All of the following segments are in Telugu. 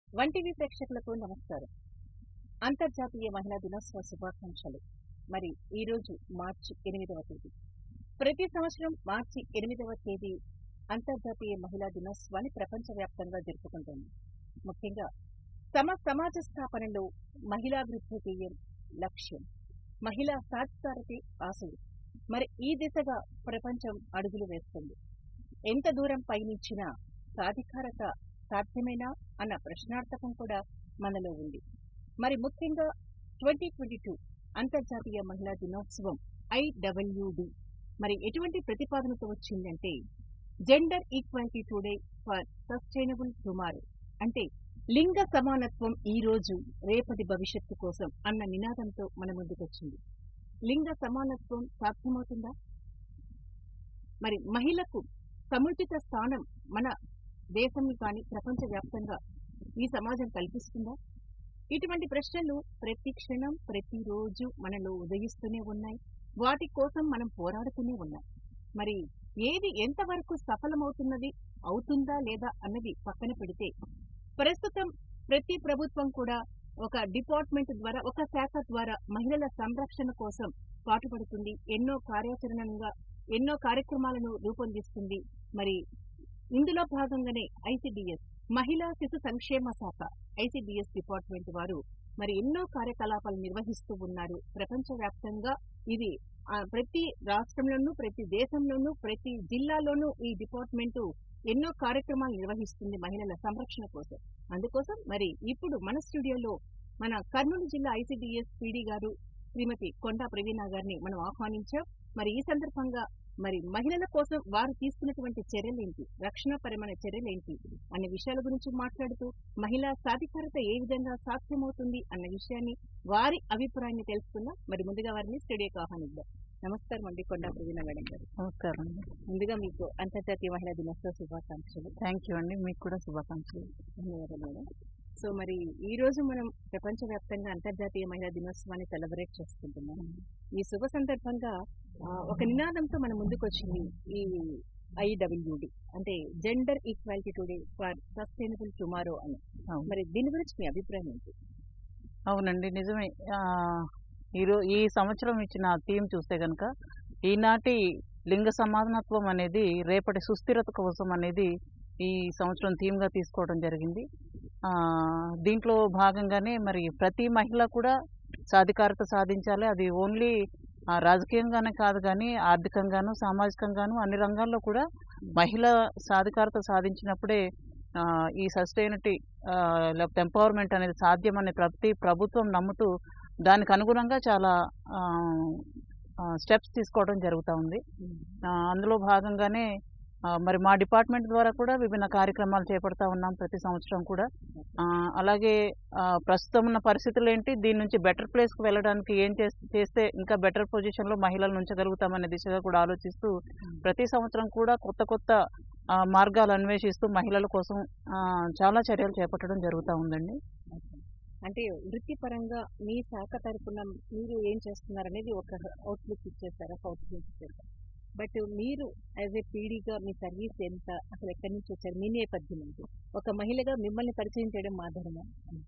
వన్ టీవీ ప్రేక్షకులకు నమస్కారం అంతర్జాతీయ మహిళా దినోత్సవ శుభాకాంక్షలు మరి ఈ రోజు మార్చి ఎనిమిదవ తేదీ ప్రతి సంవత్సరం మార్చి ఎనిమిదవ తేదీ అంతర్జాతీయ మహిళా దినోత్సవాన్ని ప్రపంచవ్యాప్తంగా జరుపుకుంటోంది ముఖ్యంగా తమ సమాజ స్థాపనలో మహిళాభివృద్ధి ధ్యేయం లక్ష్యం మహిళా సాధికారతే ఆశయం మరి ఈ దిశగా ప్రపంచం అడుగులు వేస్తుంది ఎంత దూరం పయనించినా సాధికారత సాధ్యమేనా అన్న ప్రశ్నార్థకం కూడా మనలో ఉంది మరి ముఖ్యంగా ట్వంటీ ట్వంటీ టూ అంతర్జాతీయ మహిళా దినోత్సవం ఐడబ్ల్యూడి మరి ఎటువంటి ప్రతిపాదనతో వచ్చిందంటే gender equality today for sustainable tomorrow అంటే లింగ సమానత్వం ఈ రోజు రేపటి భవిష్యత్తు కోసం అన్న నినాదంతో మన ముందుకొచ్చింది లింగ సమానత్వం సాధ్యమవుతుందా మరి మహిళకు సముచిత స్థానం మన దేశం కానీ ప్రపంచ వ్యాప్తంగా ఈ సమాజం కల్పిస్తుందా ఇటువంటి ప్రశ్నలు ప్రతి క్షణం ప్రతిరోజు మనలో ఉదయిస్తూనే ఉన్నాయి వాటి కోసం మనం పోరాడుతూనే ఉన్నాం మరి ఏది ఎంతవరకు సఫలమవుతున్నది అవుతుందా లేదా అన్నది పక్కన పెడితే ప్రస్తుతం ప్రతి ప్రభుత్వం కూడా ఒక డిపార్ట్మెంట్ ద్వారా ఒక శాఖ ద్వారా మహిళల సంరక్షణ కోసం పాటుపడుతుంది ఎన్నో కార్యాచరణగా ఎన్నో కార్యక్రమాలను రూపొందిస్తుంది మరి ఇందులో భాగంగానే ఐసిడిఎస్ మహిళా శిశు సంక్షేమ శాఖ ఐసిడిఎస్ డిపార్ట్మెంట్ వారు మరి ఎన్నో కార్యకలాపాలు నిర్వహిస్తూ ఉన్నారు ప్రపంచవ్యాప్తంగా ఇది ఆ, ప్రతి రాష్ట్రంలోనూ ప్రతి దేశంలోనూ ప్రతి జిల్లాలోనూ ఈ డిపార్ట్మెంట్ ఎన్నో కార్యక్రమాలు నిర్వహిస్తుంది మహిళల సంరక్షణ కోసం అందుకోసం మరి ఇప్పుడు మన స్టూడియోలో మన కర్నూలు జిల్లా ఐసిడిఎస్ పీడీ గారు శ్రీమతి కొండా ప్రవీణ గారిని మనం ఆహ్వానించాం మరి ఈ సందర్భంగా మరి మహిళల కోసం వారు తీసుకున్నటువంటి చర్యలేంటి రక్షణపరమైన చర్యలేంటి అనే విషయాల గురించి మాట్లాడుతూ మహిళా సాధికారత ఏ విధంగా సాధ్యమవుతుంది అన్న విషయాన్ని వారి అభిప్రాయాన్ని తెలుసుకుందాం మరి ముందుగా వారిని స్టూడియోకి ఆహ్వానిద్దాం నమస్కారం అండి కొండా ప్రవీణ మేడం గారు నమస్కారం అండి ముందుగా మీకు అంతర్జాతీయ మహిళా దినోత్సవ శుభాకాంక్షలు థ్యాంక్ యూ అండి మీకు కూడా శుభాకాంక్షలు ధన్యవాదాలు మేడం సో మరి ఈ రోజు మనం ప్రపంచవ్యాప్తంగా అంతర్జాతీయ మహిళా దినోత్సవాన్ని సెలబ్రేట్ చేసుకుంటున్నాం ఈ శుభ సందర్భంగా ఆ, ఒక నినాదంతో మన ముందుకు వచ్చింది ఈ ఐడబ్ల్యూడి అంటే gender equality today for sustainable tomorrow అని అవును. మరి దీని గురించి మీ అభిప్రాయం ఏంటి అవునండి నిజమే ఆ, ఈరో ఈ సంవత్సరం ఇచ్చిన థీమ్ చూస్తే కనుక ఈనాటి లింగ సమానత్వం అనేది రేపటి సుస్థిరత కోసం అనేది ఈ సంవత్సరం థీమ్గా తీసుకోవడం జరిగింది ఆ, దీంట్లో భాగంగానే మరి ప్రతి మహిళ కూడా సాధికారత సాధించాలి అది ఓన్లీ ఆ, రాజకీయంగానే కాదు కానీ ఆర్థికంగాను సామాజికంగాను అన్ని రంగాల్లో కూడా మహిళ సాధికారత సాధించినప్పుడే ఆ, ఈ సస్టైనిటీ లేకపోతే ఎంపవర్మెంట్ అనేది సాధ్యమని ప్రతి ప్రభుత్వం నమ్ముతూ దానికి అనుగుణంగా చాలా స్టెప్స్ తీసుకోవడం జరుగుతూ ఉంది ఆ, అందులో భాగంగానే ఆ, మరి మా డిపార్ట్మెంట్ ద్వారా కూడా విభిన్న కార్యక్రమాలు చేపడతా ఉన్నాం ప్రతి సంవత్సరం కూడా ఆ, అలాగే ఆ, ప్రస్తుతం ఉన్న పరిస్థితులు ఏంటి దీని నుంచి బెటర్ ప్లేస్కి వెళ్ళడానికి ఏం చేస్- చేస్తే ఇంకా బెటర్ పొజిషన్లో మహిళలను ఉంచగలుగుతామనే దిశగా కూడా ఆలోచిస్తూ ప్రతి సంవత్సరం కూడా కొత్త కొత్త ఆ, మార్గాలు అన్వేషిస్తూ మహిళల కోసం ఆ, చాలా చర్యలు చేపట్టడం జరుగుతూ ఉందండి అంటే వృత్తిపరంగా మీ శాఖ తరపున మీరు ఏం చేస్తున్నారు అనేది ఒక అవుట్లుక్ ఇచ్చేసారు ఒక అవుట్లుక్ ఇచ్చేసారు బట్ మీరు యాజ్ ఏ పీడీగా మీ సర్వీస్ ఎంత అసలు ఎక్కడి నుంచి వచ్చారు మీ నేపథ్యం ఏంటి ఒక మహిళగా మిమ్మల్ని పరిచయం చేయడం మా ధర్మం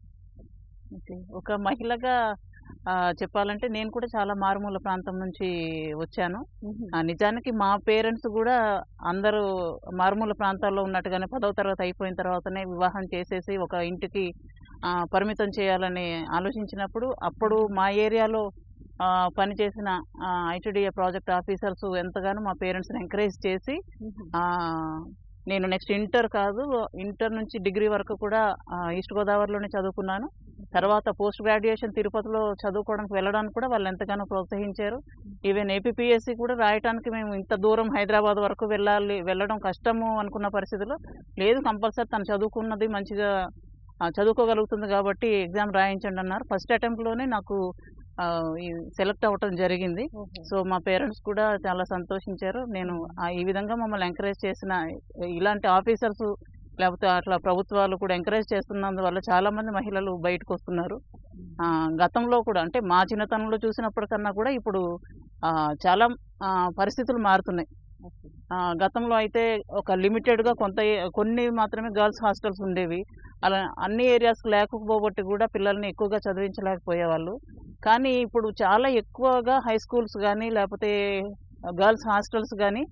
ఓకే ఒక మహిళగా ఆ, చెప్పాలంటే నేను కూడా చాలా మారుమూల ప్రాంతం నుంచి వచ్చాను ఆ, నిజానికి మా పేరెంట్స్ కూడా అందరూ మారుమూల ప్రాంతాల్లో ఉన్నట్టుగానే పదవ తరగతి అయిపోయిన తర్వాతనే వివాహం చేసేసి ఒక ఇంటికి ఆ, పరిమితం చేయాలని ఆలోచించినప్పుడు అప్పుడు మా ఏరియాలో ఆ, పనిచేసిన ఐటీడీఏ ప్రాజెక్ట్ ఆఫీసర్స్ ఎంతగానో మా పేరెంట్స్ని ఎంకరేజ్ చేసి ఆ, నేను నెక్స్ట్ ఇంటర్ కాదు ఇంటర్ నుంచి డిగ్రీ వరకు కూడా ఆ, ఈస్ట్ గోదావరిలోనే చదువుకున్నాను తర్వాత పోస్ట్ గ్రాడ్యుయేషన్ తిరుపతిలో చదువుకోవడానికి వెళ్ళడానికి కూడా వాళ్ళు ఎంతగానో ప్రోత్సహించారు ఈవెన్ ఏపీఎస్సి కూడా రాయటానికి మేము ఇంత దూరం హైదరాబాద్ వరకు వెళ్ళాలి వెళ్ళడం కష్టము అనుకున్న పరిస్థితిలో లేదు కంపల్సరీ తను చదువుకున్నది మంచిగా ఆ, చదువుకోగలుగుతుంది కాబట్టి ఎగ్జామ్ రాయించండి అన్నారు ఫస్ట్ అటెంప్ట్లోనే నాకు సెలెక్ట్ అవ్వటం జరిగింది సో మా పేరెంట్స్ కూడా చాలా సంతోషించారు నేను ఆ ఈ విధంగా మమ్మల్ని ఎంకరేజ్ చేసిన ఇలాంటి ఆఫీసర్స్ లేకపోతే అట్లా ప్రభుత్వాలు కూడా ఎంకరేజ్ చేస్తున్నందువల్ల చాలా మంది మహిళలు బయటకు వస్తున్నారు ఆ, గతంలో కూడా అంటే మా చిన్నతనంలో చూసినప్పటికన్నా కూడా ఇప్పుడు ఆ, చాలా ఆ, పరిస్థితులు మారుతున్నాయి ఆ, గతంలో అయితే ఒక లిమిటెడ్గా కొంత కొన్ని మాత్రమే గర్ల్స్ హాస్టల్స్ ఉండేవి అలా అన్ని ఏరియాస్ లేకపోబట్టి కూడా పిల్లల్ని ఎక్కువగా చదివించలేకపోయేవాళ్ళు కానీ ఇప్పుడు చాలా ఎక్కువగా హై స్కూల్స్ కానీ లేకపోతే గర్ల్స్ హాస్టల్స్ కానీ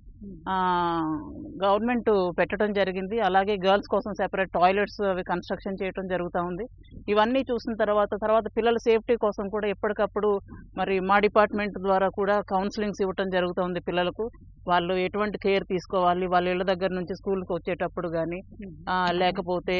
గవర్నమెంట్ పెట్టడం జరిగింది అలాగే గర్ల్స్ కోసం సెపరేట్ టాయిలెట్స్ అవి కన్స్ట్రక్షన్ చేయడం జరుగుతూ ఉంది ఇవన్నీ చూసిన తర్వాత తర్వాత పిల్లల సేఫ్టీ కోసం కూడా ఎప్పటికప్పుడు మరి మా డిపార్ట్మెంట్ ద్వారా కూడా కౌన్సిలింగ్స్ ఇవ్వటం జరుగుతుంది పిల్లలకు వాళ్ళు ఎటువంటి కేర్ తీసుకోవాలి వాళ్ళ ఇళ్ళ దగ్గర నుంచి స్కూల్కి వచ్చేటప్పుడు కానీ లేకపోతే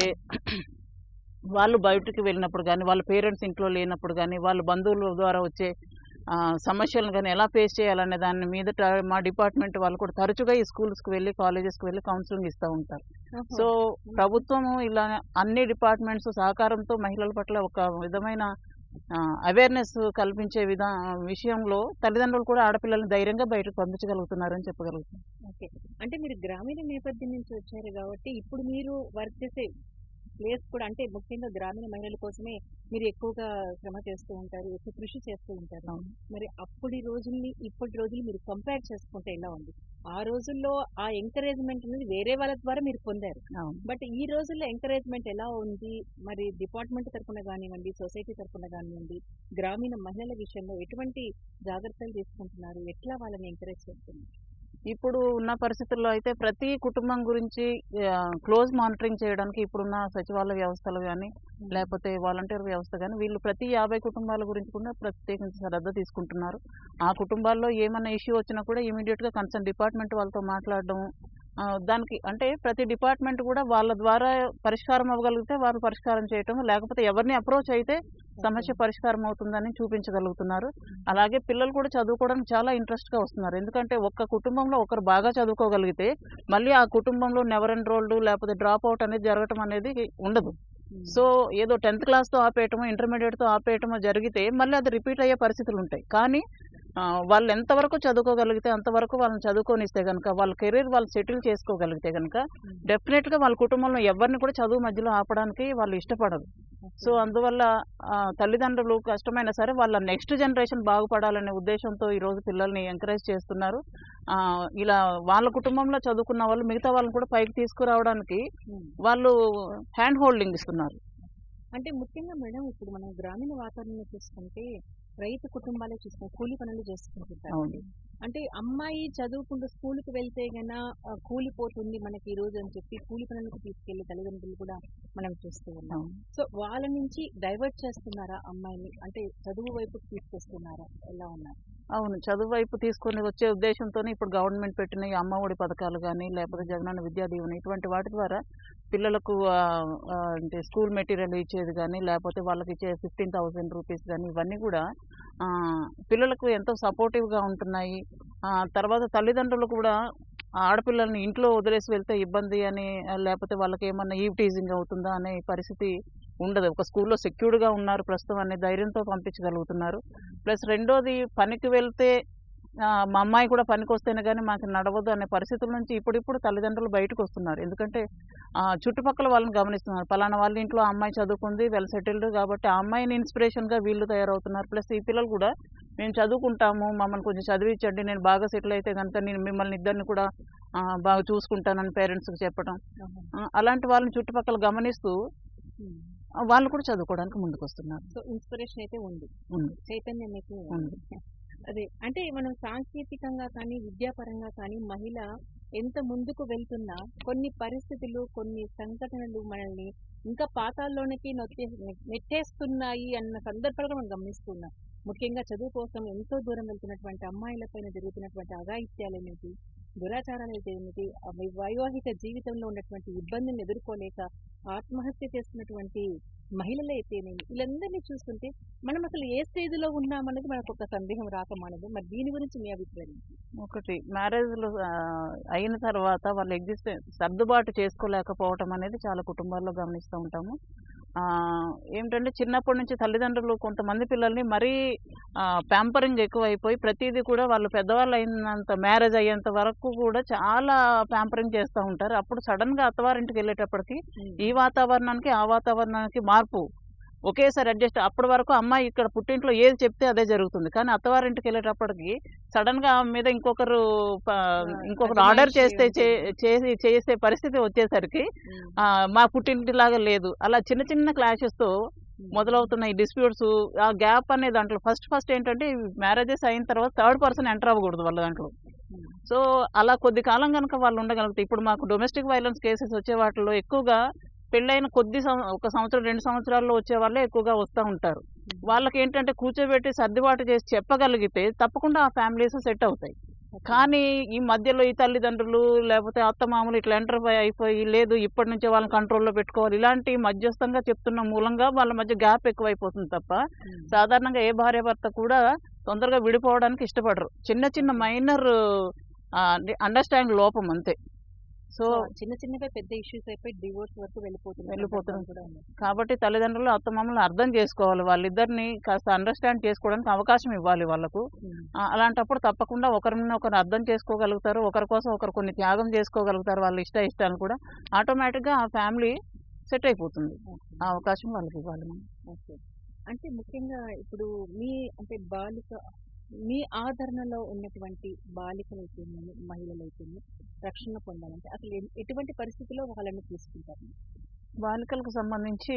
వాళ్ళు బయటికి వెళ్ళినప్పుడు కానీ వాళ్ళ పేరెంట్స్ ఇంట్లో లేనప్పుడు కానీ వాళ్ళ బంధువుల ద్వారా వచ్చే ఆ, సమస్యలను కానీ ఎలా ఫేస్ చేయాలనే దాని మీద ట- మా డిపార్ట్మెంట్ వాళ్ళు కూడా తరచుగా ఈ స్కూల్స్కి వెళ్ళి కాలేజెస్కి వెళ్ళి కౌన్సిలింగ్ ఇస్తూ ఉంటారు సో ప్రభుత్వం ఇలా అన్ని డిపార్ట్మెంట్స్ సహకారంతో మహిళల పట్ల ఒక విధమైన అవేర్నెస్ కల్పించే విధా విషయంలో తల్లిదండ్రులు కూడా ఆడపిల్లల్ని ధైర్యంగా బయటకు పంపించగలుగుతున్నారని చెప్పగలుగుతాం ఓకే అంటే మీరు గ్రామీణ నేపథ్యం నుంచి వచ్చారు కాబట్టి ఇప్పుడు మీరు వర్క్ చేసే ప్లేస్ కూడా అంటే ముఖ్యంగా గ్రామీణ మహిళల కోసమే మీరు ఎక్కువగా శ్రమ చేస్తూ ఉంటారు ఎక్కువ కృషి చేస్తూ ఉంటారు మరి అప్పటి రోజుల్ని ఇప్పటి రోజులు మీరు కంపేర్ చేసుకుంటే ఎలా ఉంది ఆ రోజుల్లో ఆ ఎంకరేజ్మెంట్ అనేది వేరే వాళ్ళ ద్వారా మీరు పొందారు అవును. బట్ ఈ రోజుల్లో ఎంకరేజ్మెంట్ ఎలా ఉంది మరి డిపార్ట్మెంట్ తరఫున కానివ్వండి సొసైటీ తరఫున కానివ్వండి గ్రామీణ మహిళల విషయంలో ఎటువంటి జాగ్రత్తలు తీసుకుంటున్నారు ఎట్లా వాళ్ళని ఎంకరేజ్ చేస్తున్నారు ఇప్పుడు ఉన్న పరిస్థితుల్లో అయితే ప్రతి కుటుంబం గురించి క్లోజ్ మానిటరింగ్ చేయడానికి ఇప్పుడున్న సచివాలయ వ్యవస్థలు కానీ లేకపోతే వాలంటీర్ వ్యవస్థ కానీ వీళ్ళు ప్రతి యాభై కుటుంబాల గురించి కూడా ప్రత్యేకించి శ్రద్ధ తీసుకుంటున్నారు ఆ కుటుంబాల్లో ఏమైనా ఇష్యూ వచ్చినా కూడా ఇమీడియట్గా కన్సర్న్ డిపార్ట్మెంట్ వాళ్ళతో మాట్లాడడం ఆ, దానికి అంటే ప్రతి డిపార్ట్మెంట్ కూడా వాళ్ళ ద్వారా పరిష్కారం అవ్వగలిగితే వాళ్ళు పరిష్కారం చేయటం లేకపోతే ఎవరిని అప్రోచ్ అయితే సమస్య పరిష్కారం అవుతుందని చూపించగలుగుతున్నారు అలాగే పిల్లలు కూడా చదువుకోవడానికి చాలా ఇంట్రెస్ట్గా వస్తున్నారు ఎందుకంటే ఒక్క కుటుంబంలో ఒకరు బాగా చదువుకోగలిగితే మళ్ళీ ఆ కుటుంబంలో నెవర్ ఎన్రోల్డ్ లేకపోతే డ్రాప్ అవుట్ అనేది జరగటం అనేది ఉండదు సో ఏదో టెన్త్ క్లాస్తో ఆపేయటమో ఇంటర్మీడియట్తో ఆపేయటమో జరిగితే మళ్ళీ అది రిపీట్ అయ్యే పరిస్థితులు ఉంటాయి కానీ ఆ, వాళ్ళు ఎంతవరకు చదువుకోగలిగితే అంతవరకు వాళ్ళని చదువుకొనిస్తే కనుక వాళ్ళ కెరీర్ వాళ్ళు సెటిల్ చేసుకోగలిగితే కనుక డెఫినెట్గా వాళ్ళ కుటుంబంలో ఎవరిని కూడా చదువు మధ్యలో ఆపడానికి వాళ్ళు ఇష్టపడరు సో అందువల్ల ఆ, తల్లిదండ్రులు కష్టమైనా సరే వాళ్ళ నెక్స్ట్ జనరేషన్ బాగుపడాలనే ఉద్దేశంతో ఈ రోజు పిల్లల్ని ఎంకరేజ్ చేస్తున్నారు ఆ, ఇలా వాళ్ళ కుటుంబంలో చదువుకున్న వాళ్ళు మిగతా వాళ్ళని కూడా పైకి తీసుకురావడానికి వాళ్ళు హ్యాండ్ హోల్డింగ్ ఇస్తున్నారు అంటే ముఖ్యంగా మేడం ఇప్పుడు మనం గ్రామీణ వాతావరణం చూసుకుంటే రైతు కుటుంబాలే చూస్తాం కూలి పనులు చేసుకుంటుంటారు అవును. అంటే అమ్మాయి చదువుకుంటూ స్కూల్కి వెళ్తే గన ఆ, కూలిపోతుంది మనకి ఈ రోజు అని చెప్పి కూలి పనులకు తీసుకెళ్లే తల్లిదండ్రులు కూడా మనం చూస్తూ ఉన్నాం అవును. సో వాళ్ళ నుంచి డైవర్ట్ చేస్తున్నారా అమ్మాయిని అంటే చదువు వైపుకి తీసుకొస్తున్నారా ఎలా ఉన్నారు అవును చదువు వైపు తీసుకొని వచ్చే ఉద్దేశంతోనే ఇప్పుడు గవర్నమెంట్ పెట్టిన ఈ అమ్మఒడి పథకాలు కానీ లేకపోతే జగనన్న విద్యా దీవెన ఇటువంటి వాటి ద్వారా పిల్లలకు ఆ, ఆ, అంటే స్కూల్ మెటీరియల్ ఇచ్చేది కానీ లేకపోతే వాళ్ళకి ఇచ్చే ఫిఫ్టీన్ థౌసండ్ రూపీస్ కానీ ఇవన్నీ కూడా ఆ, పిల్లలకు ఎంతో సపోర్టివ్గా ఉంటున్నాయి ఆ, తర్వాత తల్లిదండ్రులు కూడా ఆ ఆడపిల్లల్ని ఇంట్లో వదిలేసి వెళ్తే ఇబ్బంది అని ఆ, లేకపోతే వాళ్ళకి ఏమన్నా ఈవ్ టీజింగ్ అవుతుందా అనే పరిస్థితి ఉండదు ఒక స్కూల్లో సెక్యూర్డ్గా ఉన్నారు ప్రస్తుతం అనే ధైర్యంతో పంపించగలుగుతున్నారు ప్లస్ రెండోది పనికి వెళ్తే ఆ, మా అమ్మాయి కూడా పనికి వస్తేనే కానీ మాకు నడవదు అనే పరిస్థితుల నుంచి ఇప్పుడిప్పుడు తల్లిదండ్రులు బయటకు వస్తున్నారు ఎందుకంటే ఆ, చుట్టుపక్కల వాళ్ళని గమనిస్తున్నారు పలానా వాళ్ళ ఇంట్లో ఆ అమ్మాయి చదువుకుంది వెల్ సెటిల్డ్ కాబట్టి ఆ అమ్మాయిని ఇన్స్పిరేషన్గా వీళ్ళు తయారవుతున్నారు ప్లస్ ఈ పిల్లలు కూడా మేము చదువుకుంటాము మమ్మల్ని కొంచెం చదివించండి నేను బాగా సెటిల్ అయితే కనుక నేను మిమ్మల్ని ఇద్దరిని కూడా ఆ, బాగా చూసుకుంటానని పేరెంట్స్కి చెప్పడం ఆ, అలాంటి వాళ్ళని చుట్టుపక్కల గమనిస్తూ ఆ, వాళ్ళు కూడా చదువుకోవడానికి ముందుకు వస్తున్నారు సో ఇన్స్పిరేషన్ అయితే ఉంది ఉంది. చైతన్యం అయితే ఉంది ఉంది. అదే అంటే మనం సాంకేతికంగా కానీ విద్యాపరంగా కానీ మహిళ ఎంత ముందుకు వెళ్తున్నా కొన్ని పరిస్థితులు కొన్ని సంఘటనలు మనల్ని ఇంకా పాతాల్లోనికి నొక్కే నెట్టేస్తున్నాయి అన్న సందర్భాలు మనం గమనిస్తున్నాం ముఖ్యంగా చదువు కోసం ఎంతో దూరం వెళ్తున్నటువంటి అమ్మాయిలపైన జరుగుతున్నటువంటి అఘాయిత్యాలేమిటి దురాచారాలు ఏమిటి ఆ వై- వైవాహిక జీవితంలో ఉన్నటువంటి ఇబ్బందిని ఎదుర్కోలేక ఆత్మహత్య చేస్తున్నటువంటి మహిళలు అయితేనేమి వీళ్ళందరినీ చూస్తుంటే మనం అసలు ఏ స్టేజ్ లో ఉన్నామన్నది మనకు ఒక సందేహం రాకమానదు మరి దీని గురించి మీ అభిప్రాయం ఏంటి? ఒకటి మ్యారేజ్లు అయిన తర్వాత వాళ్ళ ఎగ్జిస్టెన్స్ సర్దుబాటు చేసుకోలేకపోవటం అనేది చాలా కుటుంబాల్లో గమనిస్తూ ఉంటాము ఆ, ఏమిటంటే చిన్నప్పటి నుంచి తల్లిదండ్రులు కొంతమంది పిల్లల్ని మరీ ప్యాంపరింగ్ ఎక్కువైపోయి ప్రతిదీ కూడా వాళ్ళు పెద్దవాళ్ళు అయినంత మ్యారేజ్ అయ్యేంత వరకు కూడా చాలా ప్యాంపరింగ్ చేస్తూ ఉంటారు అప్పుడు సడన్గా అత్తవారింటికి వెళ్ళేటప్పటికి ఈ వాతావరణానికి ఆ వాతావరణానికి మార్పు ఒకేసారి అడ్జస్ట్ అప్పటి వరకు అమ్మాయి ఇక్కడ పుట్టింట్లో ఏది చెప్తే అదే జరుగుతుంది కానీ అత్తవారింటికి వెళ్ళేటప్పటికి సడన్ గా ఆమె మీద ఇంకొకరు ప- ఇంకొకరు ఆర్డర్ అజమాయిషీ చేస్తే చే- ఉంటుంది. చేసి చేసే పరిస్థితి వచ్చేసరికి ఆ, మా పుట్టింటి లాగా లేదు అలా చిన్న చిన్న క్లాషెస్ తో మొదలవుతున్న ఈ డిస్ప్యూట్స్ ఆ గ్యాప్ అనే దాంట్లో ఫస్ట్ ఫస్ట్ ఏంటంటే మ్యారేజెస్ అయిన తర్వాత థర్డ్ పర్సన్ ఎంటర్ అవ్వకూడదు వాళ్ళ దాంట్లో సో అలా కొద్ది కాలం కనుక వాళ్ళు ఉండగలిగితే ఇప్పుడు మాకు డొమెస్టిక్ వైలెన్స్ కేసెస్ వచ్చే వాటిలో ఎక్కువగా పెళ్ళైన కొద్ది సం- ఒక సంవత్సరం రెండు సంవత్సరాల్లో వచ్చే వాళ్ళే ఎక్కువగా వస్తూ ఉంటారు వాళ్ళకి ఏంటంటే కూర్చోబెట్టి సర్దుబాటు చేసి చెప్పగలిగితే తప్పకుండా ఆ ఫ్యామిలీస్ సెట్ అవుతాయి కానీ ఈ మధ్యలో ఈ తల్లిదండ్రులు లేకపోతే అత్తమామలు ఇట్లా ఎంటర్ అయిపోయి లేదు ఇప్పటి నుంచే వాళ్ళని కంట్రోల్లో పెట్టుకోవాలి ఇలాంటి మధ్యస్థంగా చెప్తున్న మూలంగా వాళ్ళ మధ్య గ్యాప్ ఎక్కువైపోతుంది తప్ప సాధారణంగా ఏ భార్య భర్త కూడా తొందరగా విడిపోవడానికి ఇష్టపడరు చిన్న చిన్న మైనర్ అండర్స్టాండింగ్ లోపం అంతే సో సో చిన్న చిన్నగా పెద్ద ఇష్యూస్ అయిపోయి డివోర్స్ వరకు వెళ్ళిపోతున్నారు వెళ్ళిపోతున్నారు. కూడా ఉన్నాయి. కాబట్టి తల్లిదండ్రులు అత్తమామలు అర్థం చేసుకోవాలి వాళ్ళిద్దరిని కాస్త అండర్స్టాండ్ చేసుకోవడానికి అవకాశం ఇవ్వాలి వాళ్ళకు ఆ, అలాంటప్పుడు తప్పకుండా ఒకరిని ఒకరు అర్థం చేసుకోగలుగుతారు ఒకరి కోసం ఒకరు కొన్ని త్యాగం చేసుకోగలుగుతారు వాళ్ళ ఇష్ట ఇష్టాలు కూడా ఆటోమేటిక్గా ఆ ఫ్యామిలీ సెట్ అయిపోతుంది ఆ అవకాశం వాళ్ళకి ఇవ్వాలి మనం ఓకే అంటే ముఖ్యంగా ఇప్పుడు మీ అంటే బాలిక మీ ఆదరణలో ఉన్నటువంటి బాలికలైతే మహిళలైతే రక్షణ పొందాలంటే అసలు ఎ- ఎటువంటి పరిస్థితిలో వాళ్ళని తీసుకుంటారు బాలికలకు సంబంధించి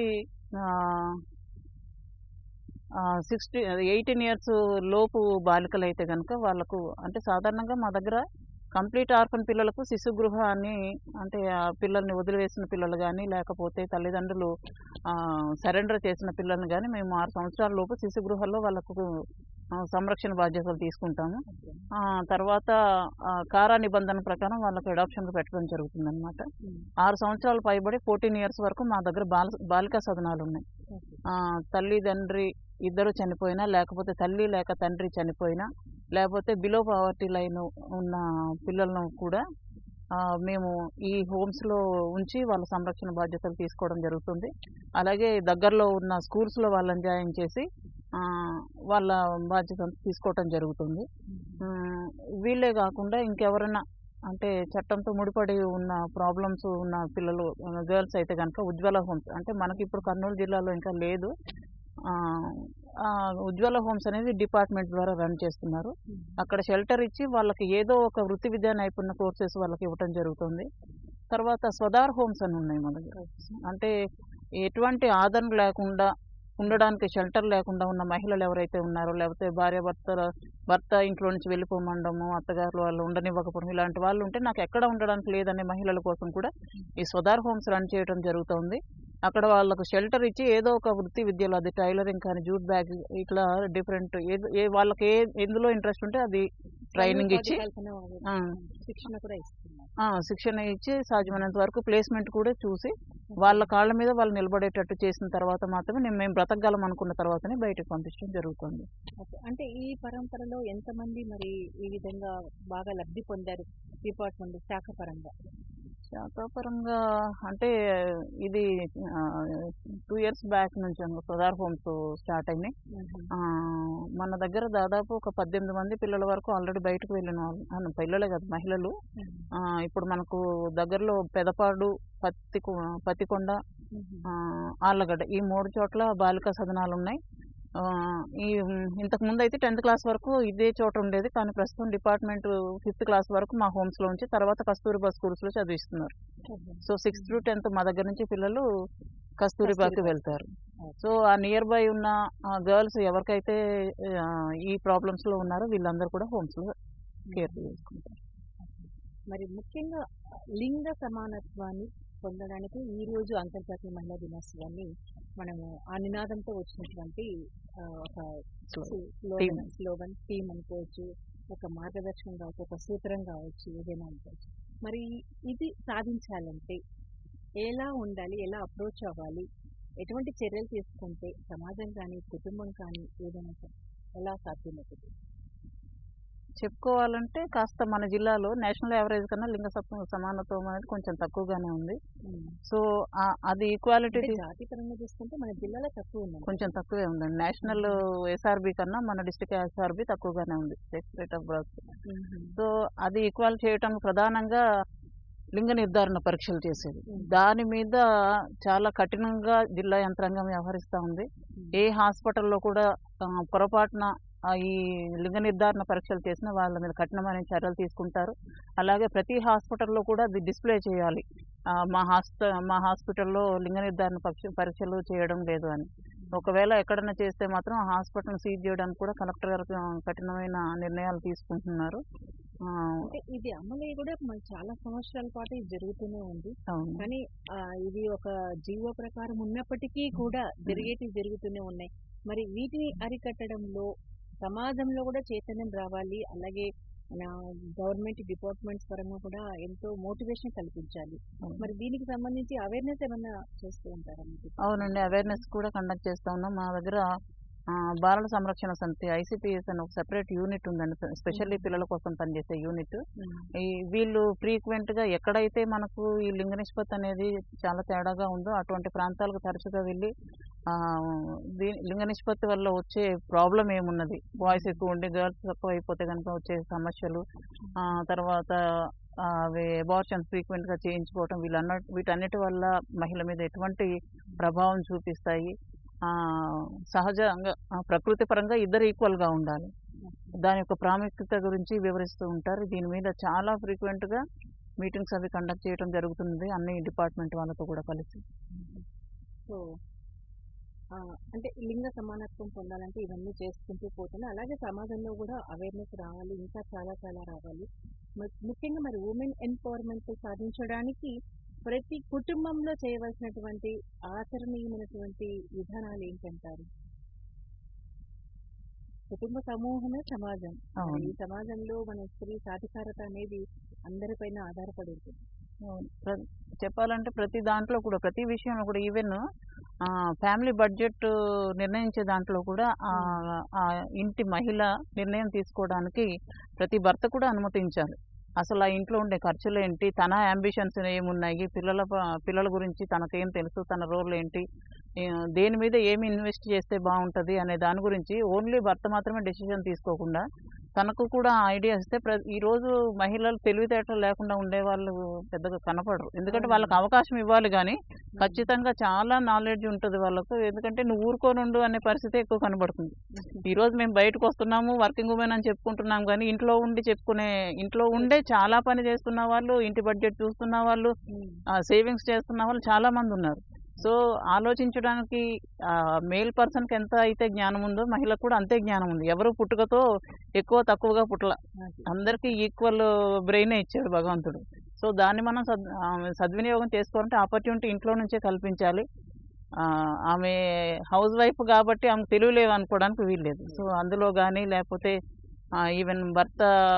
సిక్స్టీ ఎయిటీన్ ఇయర్స్ లోపు బాలికలు అయితే కనుక వాళ్ళకు అంటే సాధారణంగా మా దగ్గర కంప్లీట్ ఆర్ఫన్ పిల్లలకు శిశు గృహ అని అంటే ఆ పిల్లల్ని వదిలివేసిన పిల్లలు కానీ లేకపోతే తల్లిదండ్రులు సరెండర్ చేసిన పిల్లల్ని కానీ మేము ఆరు సంవత్సరాల లోపు శిశు గృహల్లో వాళ్ళకు ఆ, సంరక్షణ బాధ్యతలు తీసుకుంటాము ఆ, తర్వాత ఆ, కారా నిబంధన ప్రకారం వాళ్ళకు అడాప్షన్కి పెట్టడం జరుగుతుంది అనమాట ఆరు సంవత్సరాలు పైబడి ఫోర్టీన్ ఇయర్స్ వరకు మా దగ్గర బాల బాలికా సదనాలు ఉన్నాయి ఆ, తల్లి తండ్రి ఇద్దరు చనిపోయినా లేకపోతే తల్లి లేక తండ్రి చనిపోయినా లేకపోతే బిలో పావర్టీ లైన్ ఉన్న పిల్లలను కూడా ఆ, మేము ఈ హోమ్స్లో ఉంచి వాళ్ళ సంరక్షణ బాధ్యతలు తీసుకోవడం జరుగుతుంది అలాగే దగ్గరలో ఉన్న స్కూల్స్లో వాళ్ళని జాయిన్ చేసి ఆ, వాళ్ళ బాధ్యత తీసుకోవటం జరుగుతుంది ఉమ్, వీళ్ళే కాకుండా ఇంకెవరైనా అంటే చట్టంతో ముడిపడి ఉన్న ప్రాబ్లమ్స్ ఉన్న పిల్లలు గర్ల్స్ అయితే కనుక ఉజ్వల హోమ్స్ అంటే మనకి ఇప్పుడు కర్నూలు జిల్లాలో ఇంకా లేదు ఆ, ఆ ఉజ్వల హోమ్స్ అనేది డిపార్ట్మెంట్ ద్వారా రన్ చేస్తున్నారు అక్కడ షెల్టర్ ఇచ్చి వాళ్ళకి ఏదో ఒక వృత్తి విద్యా నైపుణ్య కోర్సెస్ వాళ్ళకి ఇవ్వటం జరుగుతుంది తర్వాత స్వదార్ హోమ్స్ అని ఉన్నాయి మన దగ్గర అంటే ఎటువంటి ఆదరణ లేకుండా ఉండడానికి షెల్టర్ లేకుండా ఉన్న మహిళలు ఎవరైతే ఉన్నారో లేకపోతే భార్య భర్త భర్త ఇంట్లో నుంచి వెళ్ళిపోమండము అత్తగారు వాళ్ళు ఉండనివ్వకపోవడం ఇలాంటి వాళ్ళు ఉంటే నాకు ఎక్కడ ఉండడానికి లేదనే మహిళల కోసం కూడా ఈ స్వదార్ హోమ్స్ రన్ చేయడం జరుగుతుంది అక్కడ వాళ్ళకు షెల్టర్ ఇచ్చి ఏదో ఒక వృత్తి విద్యలో అది టైలరింగ్ కానీ జూట్ బ్యాగ్ ఇట్లా డిఫరెంట్ ఏదో ఏ వాళ్ళకి ఏ ఎందులో ఇంట్రెస్ట్ ఉంటే అది ట్రైనింగ్ ఇచ్చి కల్పన ఆ, శిక్షణ కూడా ఇస్తున్నారు ఆ, శిక్షణ ఇచ్చి సాధ్యమైనంత వరకు ప్లేస్మెంట్ కూడా చూసి వాళ్ళ కాళ్ళ మీద వాళ్ళు నిలబడేటట్టు చేసిన తర్వాత మాత్రమే నేను మేము బ్రతకగలం అనుకున్న తర్వాతనే బయటకు పంపించడం జరుగుతుంది ఓకే. అంటే ఈ పరంపరలో ఎంతమంది మరి ఈ విధంగా బాగా లబ్ధి పొందారు డిపార్ట్మెంట్ శాఖ పరంగా శాఖాపరంగా అంటే ఇది టూ ఇయర్స్ బ్యాక్ నుంచి సోదార్ హోమ్స్ స్టార్ట్ అయినాయి ఆ, మన దగ్గర దాదాపు ఒక పద్దెనిమిది మంది పిల్లల వరకు ఆల్రెడీ బయటకు వెళ్ళిన వాళ్ళు ఆ, పిల్లలే కాదు మహిళలు ఆ, ఇప్పుడు మనకు దగ్గరలో పెదపాడు పత్తి పత్తికొండ ఆ, ఆళ్ళగడ్డ ఈ మూడు చోట్ల బాలికా సదనాలు ఉన్నాయి ఆ, ఈ మ్, ఇంతకు ముందు అయితే టెన్త్ క్లాస్ వరకు ఇదే చోట ఉండేది కానీ ప్రస్తుతం డిపార్ట్మెంట్ ఫిఫ్త్ క్లాస్ వరకు మా homes లో ఉంచి తర్వాత కస్తూరిబా schools లో చదివిస్తున్నారు సో సిక్స్త్ టు టెన్త్ మా దగ్గర నుంచి పిల్లలు కస్తూరిబాకి కస్తూరిబా. వెళ్తారు సో ఆ నియర్ బై ఉన్న గర్ల్స్ ఎవరికైతే ఆ, ఈ ప్రాబ్లమ్స్ లో ఉన్నారో వీళ్ళందరూ కూడా homes లో కేర్ చేసుకుంటారు మరి ముఖ్యంగా లింగ సమానత్వాన్ని పొందడానికి ఈ రోజు అంతర్జాతీయ మహిళా దినోత్సవాన్ని మనము ఆ నినాదంతో వచ్చినటువంటి ఆ, ఒక స్లోగన్ స్లోగన్ థీమ్ అనుకోవచ్చు ఒక మార్గదర్శనం కావచ్చు ఒక సూత్రం కావచ్చు ఏదైనా అనుకోవచ్చు మరి ఇది సాధించాలంటే ఎలా ఉండాలి ఎలా అప్రోచ్ అవ్వాలి ఎటువంటి చర్యలు తీసుకుంటే సమాజం కానీ కుటుంబం కానీ ఏదైనా సరే ఎలా సాధ్యమవుతుంది చెప్పుకోవాలంటే కాస్త మన జిల్లాలో నేషనల్ యావరేజ్ కన్నా లింగ సత్వ- సమానత్వం అనేది కొంచెం తక్కువగానే ఉంది సో ఆ- అది ఈక్వాలిటీ అంటే జాతి పరంగా చూసుకుంటే మన జిల్లాలో తక్కువ ఉంది కొంచెం తక్కువే ఉందండి నేషనల్ ఎస్ఆర్బి కన్నా మన డిస్ట్రిక్ట్ ఎస్ఆర్బి తక్కువగానే ఉంది రేట్ ఆఫ్ బర్త్ సో అది ఈక్వల్ చేయటం ప్రధానంగా లింగ నిర్ధారణ పరీక్షలు చేసేది దాని మీద చాలా కఠినంగా జిల్లా యంత్రాంగం వ్యవహరిస్తూ ఉంది ఏ హాస్పిటల్లో కూడా ఆ, పొరపాటున ఆ, ఈ లింగ నిర్ధారణ పరీక్షలు చేసిన వాళ్ళ మీద కఠినమైన చర్యలు తీసుకుంటారు అలాగే ప్రతి హాస్పిటల్లో కూడా అది డిస్ప్లే చేయాలి ఆ, మా హాస్ప మా హాస్పిటల్లో లింగ నిర్ధారణ పరీక్ష పరీక్షలు చేయడం లేదు అని ఒకవేళ ఎక్కడైనా చేస్తే మాత్రం ఆ హాస్పిటల్ సీజ్ చేయడానికి కూడా కలెక్టర్ గారు ఆ, కఠినమైన నిర్ణయాలు తీసుకుంటున్నారు ఆ, అంటే ఇది అమలు కూడా మన చాలా సంవత్సరాల పాటు ఇది జరుగుతూనే ఉంది అవును కానీ ఆ, ఇది ఒక జీవో ప్రకారం ఉన్నప్పటికీ కూడా జరిగేటివి జరుగుతూనే ఉన్నాయి మరి వీటిని అరికట్టడంలో సమాజంలో కూడా చైతన్యం రావాలి అలాగే మన గవర్నమెంట్ డిపార్ట్మెంట్స్ పరంగా కూడా ఎంతో మోటివేషన్ కల్పించాలి అవును. మరి దీనికి సంబంధించి అవేర్నెస్ ఏమన్నా చేస్తూ ఉంటారా మీకు అవునండి అవేర్నెస్ కూడా కండక్ట్ చేస్తా ఉన్నాం మా దగ్గర ఆ, బాలల సంరక్షణ సమితి ఐసిపిఎస్ అని ఒక సెపరేట్ యూనిట్ ఉందండి స్పెషల్లీ పిల్లల కోసం పనిచేసే యూనిట్ ఈ వీళ్ళు ఫ్రీక్వెంట్ గా ఎక్కడైతే మనకు ఈ లింగ నిష్పత్తి అనేది చాలా తేడాగా ఉందో అటువంటి ప్రాంతాలకు తరచుగా వెళ్ళి ఆ, దీ- లింగ నిష్పత్తి వల్ల వచ్చే ప్రాబ్లం ఏమున్నది బాయ్స్ ఎక్కువ ఉండి గర్ల్స్ తక్కువ అయిపోతే కనుక వచ్చే సమస్యలు ఆ, తర్వాత ఆ, అవి అబార్షన్స్ ఫ్రీక్వెంట్ గా చేయించుకోవటం వీళ్ళన్న వీటన్నిటి వల్ల మహిళ మీద ఎటువంటి ప్రభావం చూపిస్తాయి ఆ, సహజంగా ఆ, ప్రకృతి పరంగా ఇద్దరు ఈక్వల్ గా ఉండాలి దాని యొక్క ప్రాముఖ్యత గురించి వివరిస్తూ ఉంటారు దీని మీద చాలా ఫ్రీక్వెంట్ గా మీటింగ్స్ అవి కండక్ట్ చేయడం జరుగుతుంది అన్ని డిపార్ట్మెంట్ వాళ్ళతో కూడా కలిసి సో ఆ, అంటే లింగ సమానత్వం పొందాలంటే ఇవన్నీ చేసుకుంటూ పోతున్నాయి అలాగే సమాజంలో కూడా అవేర్నెస్ రావాలి ఇంకా చాలా చాలా రావాలి ము- ముఖ్యంగా మరి ఉమెన్ ఎంపవర్మెంట్ సాధించడానికి ప్రతి కుటుంబంలో చేయవలసినటువంటి ఆచరణీయమైనటువంటి విధానాలు ఏంటంటారు కుటుంబ సమూహమే సమాజం మరి అవును ఈ సమాజంలో మన స్త్రీ సాధికారత అనేది అందరిపైన ఆధారపడి ఉంటుంది అవును. ప్ర- చెప్పాలంటే ప్రతి దాంట్లో కూడా ప్రతి విషయంలో కూడా ఈవెన్ ఫ్యామిలీ బడ్జెట్ నిర్ణయించే దాంట్లో కూడా ఆ ఆ ఇంటి మహిళ నిర్ణయం తీసుకోవడానికి ప్రతి భర్త కూడా అనుమతించాలి అసలు ఆ ఇంట్లో ఉండే ఖర్చులు ఏంటి తన అంబిషన్స్ ఏమున్నాయి పిల్లల ప- పిల్లల గురించి తనకేం తెలుసు తన రోల్ ఏంటి ఏ, దేని మీద ఏమి ఇన్వెస్ట్ చేస్తే బాగుంటుంది అనే దాని గురించి ఓన్లీ భర్త మాత్రమే డెసిషన్ తీసుకోకుండా తనకు కూడా ఐడియా ఇస్తే ప్ర ఈ రోజు మహిళలు తెలివితేటలు లేకుండా ఉండే వాళ్ళు పెద్దగా కనపడరు ఎందుకంటే వాళ్ళకి అవకాశం ఇవ్వాలి కానీ ఖచ్చితంగా చాలా నాలెడ్జ్ ఉంటుంది వాళ్ళకు ఎందుకంటే నువ్వు ఊరుకోనుండు అనే పరిస్థితి ఎక్కువ కనబడుతుంది ఈ రోజు మేము బయటకు వస్తున్నాము వర్కింగ్ ఉమెన్ అని చెప్పుకుంటున్నాం కానీ ఇంట్లో ఉండి చెప్పుకునే ఇంట్లో ఉండే చాలా పని చేస్తున్న వాళ్ళు ఇంటి బడ్జెట్ చూస్తున్న వాళ్ళు సేవింగ్స్ చేస్తున్న వాళ్ళు చాలా మంది ఉన్నారు సో ఆలోచించడానికి మేల్ పర్సన్కి ఎంత అయితే జ్ఞానం ఉందో మహిళకు కూడా అంతే జ్ఞానం ఉంది ఎవరు పుట్టుకతో ఎక్కువ తక్కువగా పుట్టల అందరికీ ఈక్వల్ బ్రెయిన్ ఇచ్చాడు భగవంతుడు సో దాన్ని మనం సద్ ఆ, సద్వినియోగం చేసుకోవాలంటే ఆపర్చునిటీ ఇంట్లో నుంచే కల్పించాలి ఆ, ఆమె హౌస్ వైఫ్ కాబట్టి ఆమె తెలియలేవు అనుకోవడానికి వీల్లేదు సో అందులో కానీ లేకపోతే ఈవెన్ భర్త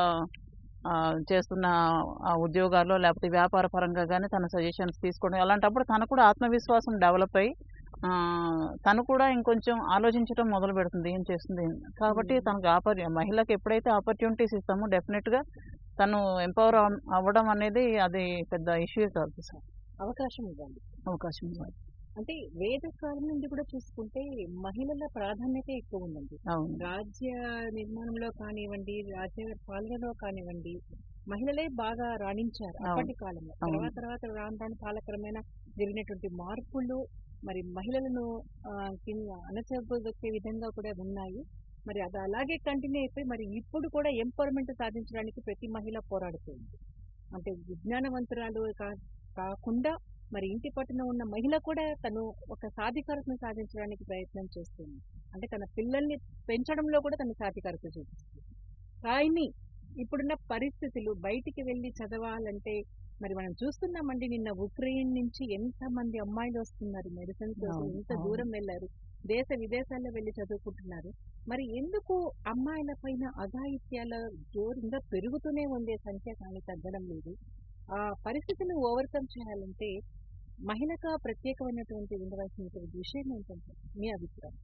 ఆ, చేస్తున్న ఆ ఉద్యోగాల్లో లేకపోతే వ్యాపార పరంగా కానీ తన సజెషన్స్ తీసుకోవడం అలాంటప్పుడు తనకు కూడా ఆత్మవిశ్వాసం డెవలప్ అయ్యి ఆ, తను కూడా ఇంకొంచెం ఆలోచించడం మొదలు పెడుతుంది ఏం చేస్తుంది అని. కాబట్టి తనకు ఆపర్ మహిళకి ఎప్పుడైతే ఆపర్చునిటీస్ ఇస్తామో డెఫినెట్గా తను ఎంపవర్ అవ్వడం అనేది అది పెద్ద ఇష్యూ కాదు సార్ అవకాశం ఇవ్వాలి అవకాశం ఇవ్వాలి అంటే వేద కాలం నుండి కూడా చూసుకుంటే మహిళల ప్రాధాన్యత ఎక్కువ ఉందండి అవును రాజ్య నిర్మాణంలో కానివ్వండి రాజ్య పాలనలో కానివ్వండి మహిళలే బాగా రాణించారు అవును. అప్పటి కాలంలో అవును. తర్వాత తర్వాత రాను రాను కాలక్రమేణా జరిగినటువంటి మార్పులు మరి మహిళలను ఆ, కింద అణచబొక్కే విధంగా కూడా ఉన్నాయి మరి అది అలాగే కంటిన్యూ అయిపోయి మరి ఇప్పుడు కూడా ఎంపవర్మెంట్ సాధించడానికి ప్రతి మహిళ పోరాడుతుంది అంటే విజ్ఞానవంతురాలు కా- కాకుండా మరి ఇంటి పట్టున ఉన్న మహిళ కూడా తను ఒక సాధికారతను సాధించడానికి ప్రయత్నం చేస్తుంది అంటే తన పిల్లల్ని పెంచడంలో కూడా తన సాధికారత చూపిస్తుంది కానీ ఇప్పుడున్న పరిస్థితులు బయటికి వెళ్ళి చదవాలంటే మరి మనం చూస్తున్నామండి నిన్న ఉక్రెయిన్ నుంచి ఎంత మంది అమ్మాయిలు వస్తున్నారు మెడిసిన్ కోసం అవును, ఎంత అవును. దూరం వెళ్ళారు దేశ విదేశాల్లో వెళ్ళి చదువుకుంటున్నారు మరి ఎందుకు అమ్మాయిల పైన అఘాయిత్యాల జోరుగా పెరుగుతూనే ఉండే సంఖ్య కానీ తగ్గడం లేదు ఆ పరిస్థితిని ఓవర్కమ్ చేయాలంటే మహిళగా ప్రత్యేకమైనటువంటి ఉండవలసినటువంటి విషయం ఏంటంటే మీ అభిప్రాయం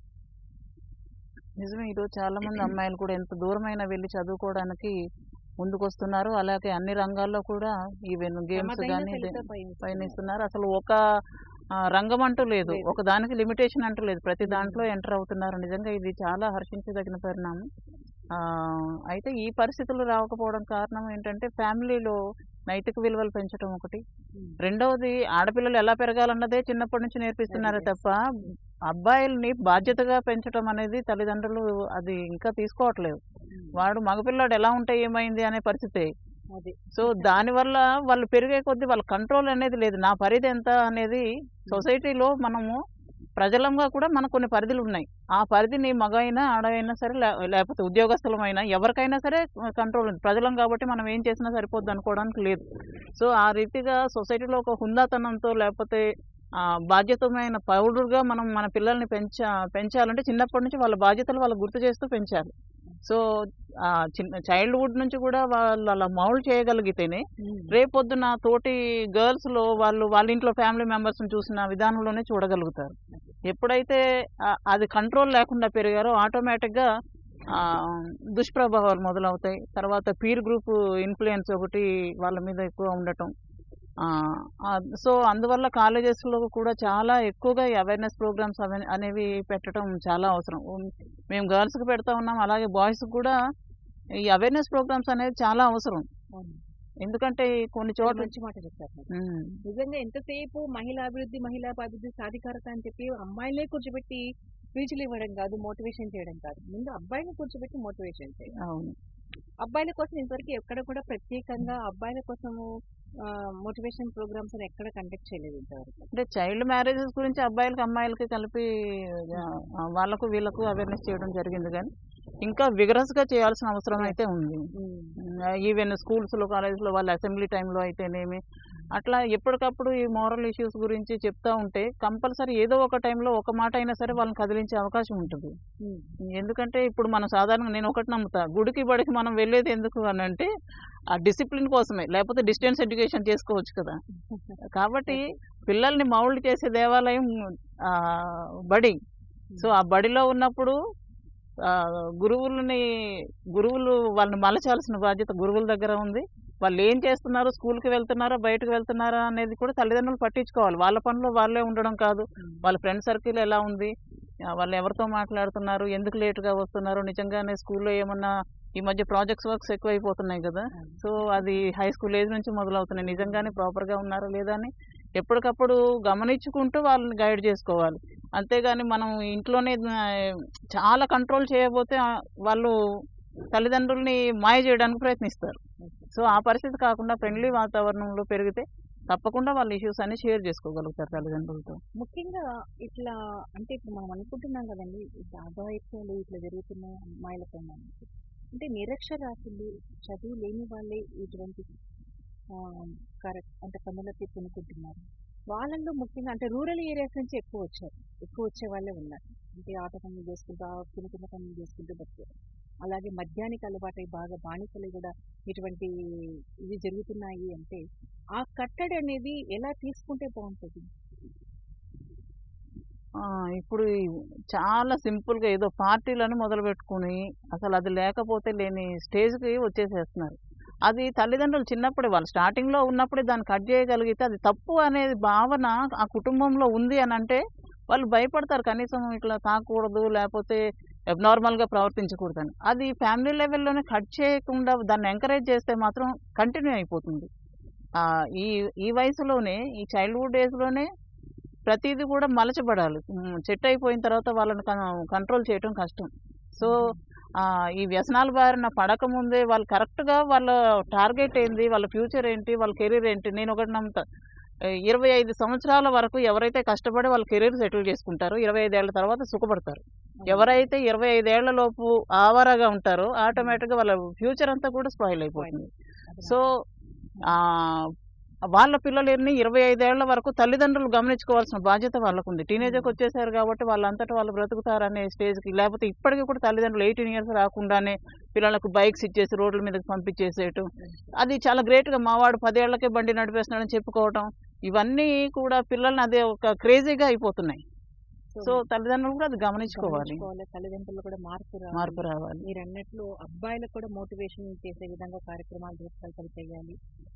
నిజమే ఈరోజు చాలా మంది అమ్మాయిలు కూడా ఎంత దూరమైనా వెళ్ళి చదువుకోవడానికి ముందుకొస్తున్నారు అలాగే అన్ని రంగాల్లో కూడా ఈవెన్ గేమ్స్ తమదైన కానీ శైలితో పయనిస్తున్నారు. పయనిస్తున్నారు అసలు ఒక ఆ, రంగం అంటూ లేదు లేదు. ఒక దానికి లిమిటేషన్ అంటూ లేదు ప్రతి దాంట్లో ఎంటర్ అవుతున్నారు నిజంగా ఇది చాలా హర్షించదగిన పరిణామం ఆ, అయితే ఈ పరిస్థితులు రాకపోవడం కారణం ఏంటంటే ఫ్యామిలీలో నైతిక విలువలు పెంచడం ఒకటి రెండవది ఆడపిల్లలు ఎలా పెరగాలన్నదే చిన్నప్పటి నుంచి నేర్పిస్తున్నారు Yes. తప్ప అబ్బాయిల్ని బాధ్యతగా పెంచడం అనేది తల్లిదండ్రులు అది ఇంకా తీసుకోవట్లేదు వాడు మగపిల్లాడు ఎలా ఉంటే ఏమైంది అనే పరిస్థితి అది సో దానివల్ల వాళ్ళు పెరిగే కొద్దీ వాళ్ళ కంట్రోల్ అనేది లేదు నా పరిధి ఎంత అనేది సొసైటీలో మనము ప్రజలంగా కూడా మనకు కొన్ని పరిధులు ఉన్నాయి ఆ పరిధిని మగ అయినా ఆడ అయినా సరే లే- లేకపోతే ఉద్యోగస్తులమైనా ఎవరికైనా సరే కంట్రోల్ ఉంది ప్రజలం కాబట్టి మనం ఏం చేసినా సరిపోద్ది అనుకోవడానికి లేదు సో ఆ రీతిగా సొసైటీలో ఒక హుందాతనంతో లేకపోతే ఆ, బాధ్యతమైన పౌరుడుగా మనం మన పిల్లల్ని పెంచా పెంచాలంటే చిన్నప్పటి నుంచి వాళ్ళ బాధ్యతలు వాళ్ళు గుర్తు చేస్తూ పెంచాలి సో ఆ, చిన్న చైల్డ్హుడ్ నుంచి కూడా వాళ్ళు అలా మౌల్డ్ చేయగలిగితేనే రేపొద్దున తోటి గర్ల్స్ లో వాళ్ళు వాళ్ళ ఇంట్లో ఫ్యామిలీ మెంబర్స్ చూసిన విధానంలోనే చూడగలుగుతారు ఎప్పుడైతే ఆ- అది కంట్రోల్ లేకుండా పెరిగారో ఆటోమేటిక్ గా ఆ, దుష్ప్రభావాలు మొదలవుతాయి తర్వాత పీర్ గ్రూప్ ఇన్ఫ్లుయెన్స్ ఒకటి వాళ్ళ మీద ఎక్కువ ఉండటం ఆ, ఆ, సో అందువల్ల కాలేజెస్ లో కూడా చాలా ఎక్కువగా అవేర్నెస్ ప్రోగ్రామ్స్ అనేవి పెట్టడం చాలా అవసరం ఉమ్, మేము గర్ల్స్ కి పెడతా ఉన్నాం అలాగే బాయ్స్ కూడా ఈ అవేర్నెస్ ప్రోగ్రామ్స్ అనేది చాలా అవసరం అవును. ఎందుకంటే కొన్ని చాలా చోట్ల మంచి మాట చెప్పారు మీరు. ఉమ్, నిజంగా ఎంతసేపు మహిళా అభివృద్ధి మహిళా అభివృద్ధి సాధికారత అని చెప్పి అమ్మాయిలే కూర్చోబెట్టి స్పీచ్లు ఇవ్వడం కాదు మోటివేషన్ చేయడం కాదు ముందు అబ్బాయిని కూర్చోబెట్టి మోటివేషన్ చేయాలి అవును అబ్బాయిల కోసం ఇంతవరకు ఎక్కడ కూడా ప్రత్యేకంగా అబ్బాయిల కోసము మోటివేషన్ ప్రోగ్రామ్స్ అని ఎక్కడ కండక్ట్ చేయలేదు ఇంతవరకు అంటే చైల్డ్ మ్యారేజెస్ గురించి అబ్బాయిలకి అమ్మాయిలకి కలిపి ఆ, వాళ్ళకు వీళ్ళకు అవేర్నెస్ చేయడం జరిగింది కానీ ఇంకా విగరస్ గా చేయాల్సిన అవసరం అయితే ఉంది ఈవెన్ స్కూల్స్ లో కాలేజెస్ లో వాళ్ళ అసెంబ్లీ టైంలో అయితేనేమి అట్లా ఎప్పటికప్పుడు ఈ మోరల్ ఇష్యూస్ గురించి చెప్తా ఉంటే కంపల్సరీ ఏదో ఒక టైంలో ఒక మాట అయినా సరే వాళ్ళని కదిలించే అవకాశం ఉంటుంది ఎందుకంటే ఇప్పుడు మనం సాధారణంగా నేను ఒకటి నమ్ముతా గుడికి బడికి మనం వెళ్ళేది ఎందుకు అని అంటే ఆ డిసిప్లిన్ కోసమే లేకపోతే డిస్టెన్స్ ఎడ్యుకేషన్ చేసుకోవచ్చు కదా కాబట్టి పిల్లల్ని మౌల్డ్ చేసే దేవాలయం ఆ, బడి సో ఆ బడిలో ఉన్నప్పుడు ఆ, గురువులని గురువులు వాళ్ళని మలచాల్సిన బాధ్యత గురువుల దగ్గర ఉంది వాళ్ళు ఏం చేస్తున్నారు స్కూల్కి వెళ్తున్నారా బయటకు వెళ్తున్నారా అనేది కూడా తల్లిదండ్రులు పట్టించుకోవాలి వాళ్ళ పనిలో వాళ్ళే ఉండడం కాదు వాళ్ళ ఫ్రెండ్ సర్కిల్ ఎలా ఉంది ఆ, వాళ్ళు ఎవరితో మాట్లాడుతున్నారు ఎందుకు లేటుగా వస్తున్నారు నిజంగానే స్కూల్లో ఏమన్నా ఈ మధ్య ప్రాజెక్ట్స్ వర్క్స్ ఎక్కువైపోతున్నాయి కదా సో అది హై స్కూల్ ఏజ్ నుంచి మొదలవుతున్నాయి నిజంగానే ప్రాపర్గా ఉన్నారా లేదా అని ఎప్పటికప్పుడు గమనించుకుంటూ వాళ్ళని గైడ్ చేసుకోవాలి అంతేగాని మనం ఇంట్లోనే ఆ, చాలా కంట్రోల్ చేయబోతే ఆ, వాళ్ళు తల్లిదండ్రుల్ని మాయ చేయడానికి ప్రయత్నిస్తారు సో ఆ పరిస్థితి కాకుండా ఫ్రెండ్లీ వాతావరణంలో పెరిగితే తప్పకుండా వాళ్ళ ఇష్యూస్ అన్ని షేర్ చేసుకోగలుగుతారు తల్లిదండ్రులతో ముఖ్యంగా ఇట్లా అంటే ఇప్పుడు మనం అనుకుంటున్నాం కదండి ఇట్లా అఘాయిత్యాలు ఇట్లా జరుగుతున్నాయి అమ్మాయిలపై మనకి. అంటే నిరక్షరాస్యులు చదువు లేని వాళ్ళే ఇటువంటి కరెక్ట్ అంటే పనులకి కొనుక్కుంటున్నారు వాళ్ళల్లో ముఖ్యంగా అంటే రూరల్ ఏరియాస్ నుంచి ఎక్కువ వచ్చారు ఎక్కువ వచ్చే వాళ్ళే ఉన్నారు అంటే ఆట పనులు చేసుకుంటూ ఆ చిన్న చిన్న పనులు చేసుకుంటూ బతికారు అలాగే మద్యానికి అలవాటై బాగా బానిసలు కూడా ఇటువంటి ఇవి జరుగుతున్నాయి అంటే ఆ కట్టడి అనేది ఎలా తీసుకుంటే బాగుంటుంది ఆ, ఇప్పుడు ఈ చాలా సింపుల్ గా ఏదో పార్టీలను మొదలు పెట్టుకుని అసలు అది లేకపోతే లేని స్టేజ్ కి వచ్చేసేస్తున్నారు అది తల్లిదండ్రులు చిన్నప్పుడే వాళ్ళు స్టార్టింగ్ లో ఉన్నప్పుడే దాన్ని కట్ చేయగలిగితే అది తప్పు అనేది భావన ఆ కుటుంబంలో ఉంది అని అంటే వాళ్ళు భయపడతారు కనీసం ఇట్లా తాకూడదు లేకపోతే అబ్నార్మల్ గా ప్రవర్తించకూడదని అది ఫ్యామిలీ లెవెల్లోనే కట్ చేయకుండా దాన్ని ఎంకరేజ్ చేస్తే మాత్రం కంటిన్యూ అయిపోతుంది ఆ ఈ ఈ వయసులోనే ఈ చైల్డ్హుడ్ ఏజ్ లోనే ప్రతిదీ కూడా మలచబడాలి ఉమ్, చెట్టు అయిపోయిన తర్వాత వాళ్ళని కంట్రోల్ చేయటం కష్టం సో ఆ, ఈ వ్యసనాల బారిన పడక ముందే వాళ్ళు కరెక్ట్ గా వాళ్ళ టార్గెట్ ఏంది వాళ్ళ ఫ్యూచర్ ఏంటి వాళ్ళ కెరీర్ ఏంటి నేను ఒకటి నమ్ముతా ఏ, ఇరవై ఐదు సంవత్సరాల వరకు ఎవరైతే కష్టపడి వాళ్ళ కెరీర్ సెటిల్ చేసుకుంటారో ఇరవై ఐదేళ్ల తర్వాత సుఖపడతారు ఎవరైతే ఇరవై ఐదేళ్ల లోపు ఆవారాగా ఉంటారో ఆటోమేటిక్ గా వాళ్ళ ఫ్యూచర్ అంతా కూడా స్పాయిల్ అయిపోతుంది సో ఆ వాళ్ళ పిల్లలని ఇరవై ఐదేళ్ల వరకు తల్లిదండ్రులు గమనించుకోవాల్సిన బాధ్యత వాళ్ళకు ఉంది టీనేజర్కి వచ్చేసారు కాబట్టి వాళ్ళంతటా వాళ్ళు బ్రతుకుతారనే స్టేజ్కి లేకపోతే ఇప్పటికీ కూడా తల్లిదండ్రులు ఎయిటీన్ ఇయర్స్ రాకుండానే పిల్లలకు బైక్స్ ఇచ్చేసి రోడ్ల మీదకి పంపించేసేయటం అది చాలా గ్రేట్గా మావాడు పదేళ్లకే బండి నడిపేస్తున్నాడని చెప్పుకోవటం ఇవన్నీ కూడా పిల్లల్ని అదే ఒక క్రేజీగా అయిపోతున్నాయి సో తల్లిదండ్రులు కూడా అది గమనించుకోవాలి గమనించుకోవాలి తల్లిదండ్రులు కూడా మార్పు రావాలి. మార్పు రావాలి మీరు అన్నట్లు అబ్బాయిలకు కూడా మోటివేషన్ చేసే విధంగా కార్యక్రమాలు రూపకల్పన చేయాలి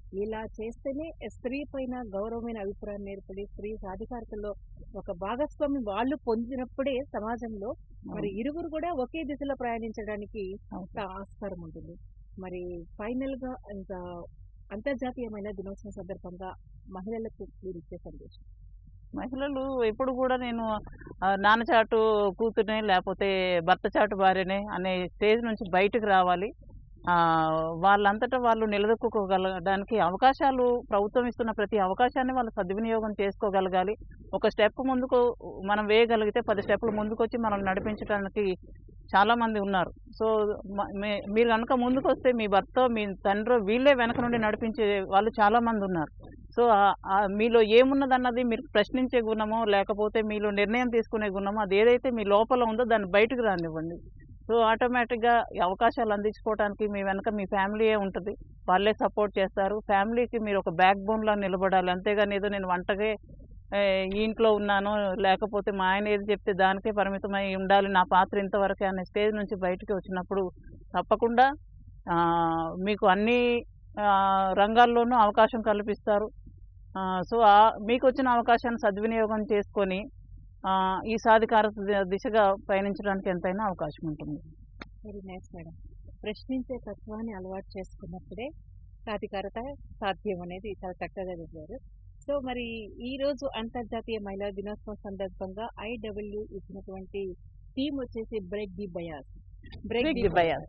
ఇలా చేస్తేనే స్త్రీ పైన గౌరవమైన అభిప్రాయం ఏర్పడి స్త్రీ సాధికారతలో ఒక భాగస్వామి వాళ్ళు పొందినప్పుడే సమాజంలో మరి ఇరువురు కూడా ఒకే దిశలో ప్రయాణించడానికి అవును. ఆస్కారం ఉంటుంది మరి ఫైనల్ గా ఇంకా అంతర్జాతీయ మహిళా దినోత్సవం సందర్భంగా మహిళలకు మీరు ఇచ్చే సందేశం మహిళలు ఎప్పుడు కూడా నేను ఆ, నాన్న చాటు కూతుర్నే లేకపోతే భర్త చాటు భార్యనే అనే స్టేజ్ నుంచి బయటకు రావాలి ఆ, వాళ్ళంతటా వాళ్ళు నిలదొక్కుకోగలగడానికి అవకాశాలు ప్రభుత్వం ఇస్తున్న ప్రతి అవకాశాన్ని వాళ్ళు సద్వినియోగం చేసుకోగలగాలి ఒక స్టెప్ ముందుకు మనం వేయగలిగితే పది స్టెప్లు ముందుకు వచ్చి మనం నడిపించడానికి చాలా మంది ఉన్నారు సో మ- మే- మీరు కనుక ముందుకు వస్తే మీ భర్త మీ తండ్రి వీళ్ళే వెనక నుండి నడిపించే వాళ్ళు చాలా మంది ఉన్నారు సో ఆ- ఆ మీలో ఏమున్నదన్నది మీరు ప్రశ్నించే గుణమో లేకపోతే మీలో నిర్ణయం తీసుకునే గుణమో అది ఏదైతే మీ లోపల ఉందో దాన్ని బయటకు రానివ్వండి సో ఆటోమేటిక్గా ఈ అవకాశాలు అందించుకోవడానికి మీ వెనక మీ ఫ్యామిలీయే ఉంటుంది వాళ్ళే సపోర్ట్ చేస్తారు ఫ్యామిలీకి మీరు ఒక బ్యాక్ బోన్లా నిలబడాలి అంతేగాని ఏదో నేను వంటగే ఏ, ఈ ఇంట్లో ఉన్నాను లేకపోతే మా ఆయన ఏది చెప్తే దానికే పరిమితమై ఉండాలి నా పాత్ర ఇంతవరకే అనే స్టేజ్ నుంచి బయటికి వచ్చినప్పుడు తప్పకుండా ఆ, మీకు అన్ని ఆ, రంగాల్లోనూ అవకాశం కల్పిస్తారు ఆ, సో ఆ మీకు వచ్చిన అవకాశాన్ని సద్వినియోగం చేసుకొని ఆ, ఈ సాధికార ది- దిశగా పయనించడానికి ఎంతైనా అవకాశం ఉంటుంది వెరీ నైస్ మేడం ప్రశ్నించే తత్వాన్ని అలవాటు చేసుకున్నప్పుడే సాధికారత సాధ్యం అనేది చాలా చక్కగా చెప్పారు సో మరి ఈ రోజు అంతర్జాతీయ మహిళా దినోత్సవం సందర్భంగా ఐడబ్ల్యూ ఇచ్చినటువంటి థీమ్ వచ్చేసి break the bias break Break ది the bias.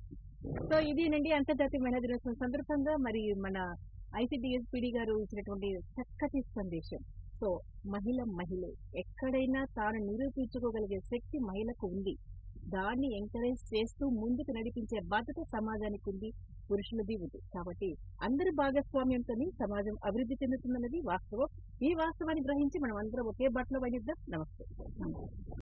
సో ఇదేనండి అంతర్జాతీయ మహిళా దినోత్సవం సందర్భంగా మరి మన ఐసిడిఎస్ పిడి గారు ఇచ్చినటువంటి చక్కటి సందేశం సో మహిళ మహిళే ఎక్కడైనా తాను నిరూపించుకోగలిగే శక్తి మహిళకు ఉంది దాన్ని ఎంకరేజ్ చేస్తూ ముందుకు నడిపించే బాధ్యత సమాజానికి ఉంది పురుషులది ఉంది కాబట్టి అందరి భాగస్వామ్యంతో సమాజం అభివృద్ధి చెందుతుందన్నది వాస్తవం ఈ వాస్తవాన్ని గ్రహించి మనం అందరం ఒకే బాటలో పడిద్దాం నమస్తే